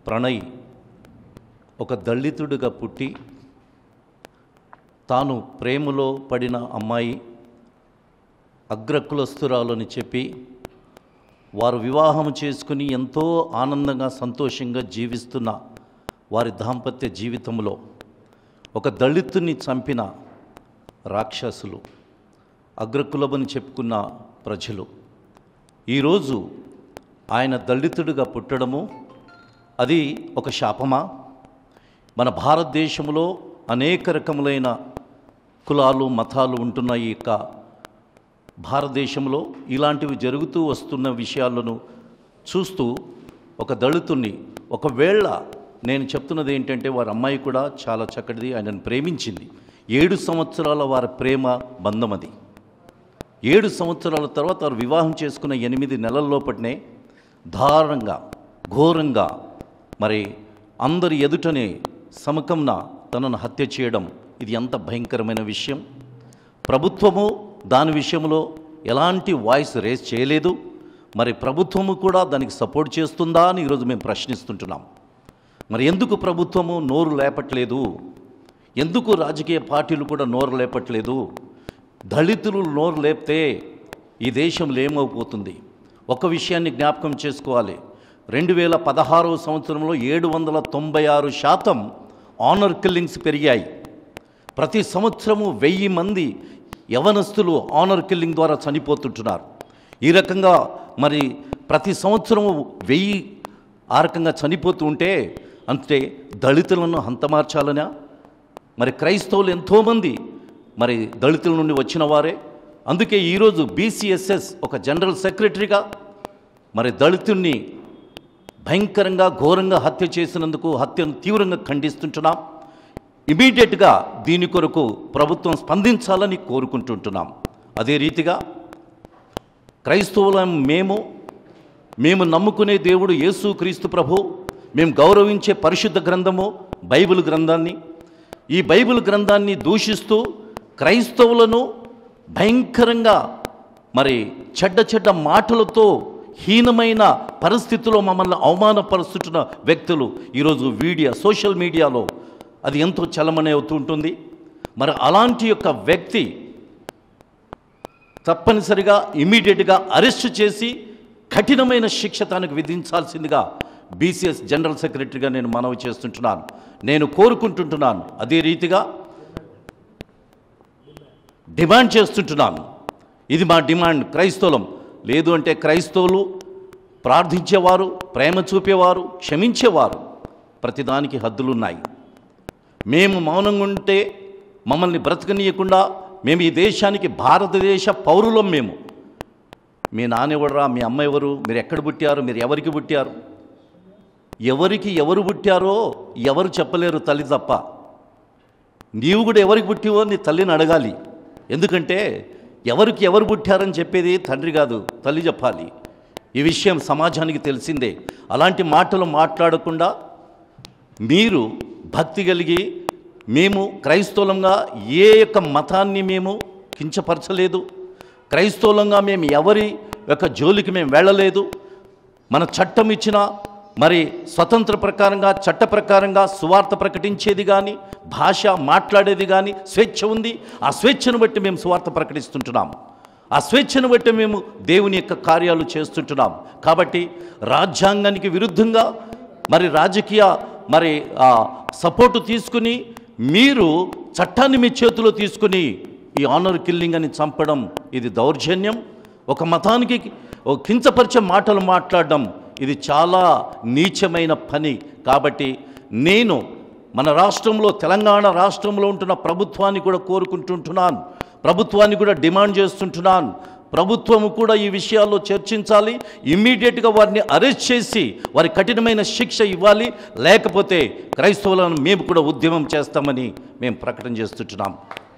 ప్రణయ్ ఒక దళితుడిగా పుట్టి తాను ప్రేమలో పడిన అమ్మాయి అగ్రకులస్తురాలని చెప్పి వారు వివాహం చేసుకుని ఎంతో ఆనందంగా సంతోషంగా జీవిస్తున్న వారి దాంపత్య జీవితంలో ఒక దళితుని చంపిన రాక్షసులు అగ్రకులమని చెప్పుకున్న ప్రజలు ఈరోజు ఆయన దళితుడిగా పుట్టడము అది ఒక శాపమా మన భారతదేశంలో అనేక రకములైన కులాలు మతాలు ఉంటున్న ఈ యొక్క భారతదేశంలో ఇలాంటివి జరుగుతూ వస్తున్న విషయాలను చూస్తూ ఒక దళితుణ్ణి ఒకవేళ నేను చెప్తున్నది ఏంటంటే వారి అమ్మాయి కూడా చాలా చక్కటిది ఆయనను ప్రేమించింది ఏడు సంవత్సరాల వారి ప్రేమ బంధం అది ఏడు సంవత్సరాల తర్వాత వారు వివాహం చేసుకున్న ఎనిమిది నెలల లోపటినే దారుణంగా ఘోరంగా మరి అందరి ఎదుటనే సమకంన తనను హత్య చేయడం ఇది ఎంత భయంకరమైన విషయం ప్రభుత్వము దాని విషయంలో ఎలాంటి వాయిస్ రేస్ చేయలేదు మరి ప్రభుత్వము కూడా దానికి సపోర్ట్ చేస్తుందా అని ఈరోజు మేము ప్రశ్నిస్తుంటున్నాం మరి ఎందుకు ప్రభుత్వము నోరు లేపట్లేదు ఎందుకు రాజకీయ పార్టీలు కూడా నోరు లేపట్లేదు దళితులు నోరు లేపితే ఈ దేశంలో ఏమైపోతుంది ఒక విషయాన్ని జ్ఞాపకం చేసుకోవాలి రెండు వేల పదహారవ సంవత్సరంలో ఏడు వందల తొంభై ఆరు శాతం ఆనర్ కిల్లింగ్స్ పెరిగాయి ప్రతి సంవత్సరము వెయ్యి మంది యవనస్తులు ఆనర్ కిల్లింగ్ ద్వారా చనిపోతుంటున్నారు ఈ రకంగా మరి ప్రతి సంవత్సరము వెయ్యి ఆ రకంగా చనిపోతూ ఉంటే అంటే దళితులను హంతమార్చాలనా మరి క్రైస్తవులు ఎంతోమంది మరి దళితుల నుండి వచ్చిన వారే అందుకే ఈరోజు బీసీఎస్ఎస్ ఒక జనరల్ సెక్రటరీగా మరి దళితుణ్ణి భయంకరంగా ఘోరంగా హత్య చేసినందుకు హత్యను తీవ్రంగా ఖండిస్తుంటున్నాం ఇమీడియట్గా దీని కొరకు ప్రభుత్వం స్పందించాలని కోరుకుంటుంటున్నాం అదే రీతిగా క్రైస్తవులం మేము మేము నమ్ముకునే దేవుడు యేసు క్రీస్తు ప్రభు మేము గౌరవించే పరిశుద్ధ గ్రంథము బైబిల్ గ్రంథాన్ని ఈ బైబిల్ గ్రంథాన్ని దూషిస్తూ క్రైస్తవులను భయంకరంగా మరి చెడ్డ చెడ్డ మాటలతో హీనమైన పరిస్థితిలో మమ్మల్ని అవమానపరుస్తున్న వ్యక్తులు ఈరోజు మీడియా సోషల్ మీడియాలో అది ఎంతో చలమనే అవుతూ ఉంటుంది మరి అలాంటి యొక్క వ్యక్తి తప్పనిసరిగా ఇమీడియట్గా అరెస్ట్ చేసి కఠినమైన శిక్ష తనకు విధించాల్సిందిగా బీసీఎస్ జనరల్ సెక్రటరీగా నేను మనవి చేస్తుంటున్నాను నేను కోరుకుంటుంటున్నాను అదే రీతిగా డిమాండ్ చేస్తుంటున్నాను ఇది మా డిమాండ్ క్రైస్తవులం లేదు అంటే క్రైస్తవులు ప్రార్థించేవారు ప్రేమ చూపేవారు క్షమించేవారు ప్రతిదానికి హద్దులున్నాయి మేము మౌనంగా ఉంటే మమ్మల్ని బ్రతకనీయకుండా మేము ఈ దేశానికి భారతదేశ పౌరులం మేము మీ నాన్నెవడరా మీ అమ్మ ఎవరు మీరు ఎక్కడ పుట్టారు మీరు ఎవరికి పుట్టారు ఎవరికి ఎవరు పుట్టారో ఎవరు చెప్పలేరు తల్లి తప్ప నీవు కూడా ఎవరికి పుట్టివో నీ తల్లిని అడగాలి ఎందుకంటే ఎవరికి ఎవరు పుట్టారని చెప్పేది తండ్రి కాదు తల్లి చెప్పాలి ఈ విషయం సమాజానికి తెలిసిందే అలాంటి మాటలు మాట్లాడకుండా మీరు భక్తి కలిగి మేము క్రైస్తవులంగా ఏ యొక్క మతాన్ని మేము కించపరచలేదు క్రైస్తవులంగా మేము ఎవరి యొక్క జోలికి మేము వెళ్ళలేదు మన చట్టం ఇచ్చిన మరి స్వతంత్ర ప్రకారంగా చట్ట ప్రకారంగా సువార్త ప్రకటించేది కానీ భాష మాట్లాడేది కానీ స్వేచ్ఛ ఉంది ఆ స్వేచ్ఛను బట్టి మేము సువార్త ప్రకటిస్తుంటున్నాం ఆ స్వేచ్ఛను బట్టి మేము దేవుని యొక్క కార్యాలు చేస్తుంటున్నాం కాబట్టి రాజ్యాంగానికి విరుద్ధంగా మరి రాజకీయ మరి ఆ, సపోర్టు తీసుకుని మీరు చట్టాన్ని మీ చేతిలో తీసుకుని ఈ ఆనర్ కిల్లింగ్ అని చంపడం ఇది దౌర్జన్యం ఒక మతానికి ఒక కించపరిచే మాటలు మాట్లాడడం ఇది చాలా నీచమైన పని కాబట్టి నేను మన రాష్ట్రంలో తెలంగాణ రాష్ట్రంలో ఉంటున్న ప్రభుత్వాన్ని కూడా కోరుకుంటుంటున్నాను ప్రభుత్వాన్ని కూడా డిమాండ్ చేస్తుంటున్నాను ప్రభుత్వము కూడా ఈ విషయాల్లో చర్చించాలి ఇమ్మీడియట్గా వారిని అరెస్ట్ చేసి వారి కఠినమైన శిక్ష ఇవ్వాలి లేకపోతే క్రైస్తవులను మేము కూడా ఉద్యమం చేస్తామని మేము ప్రకటన చేస్తుంటున్నాం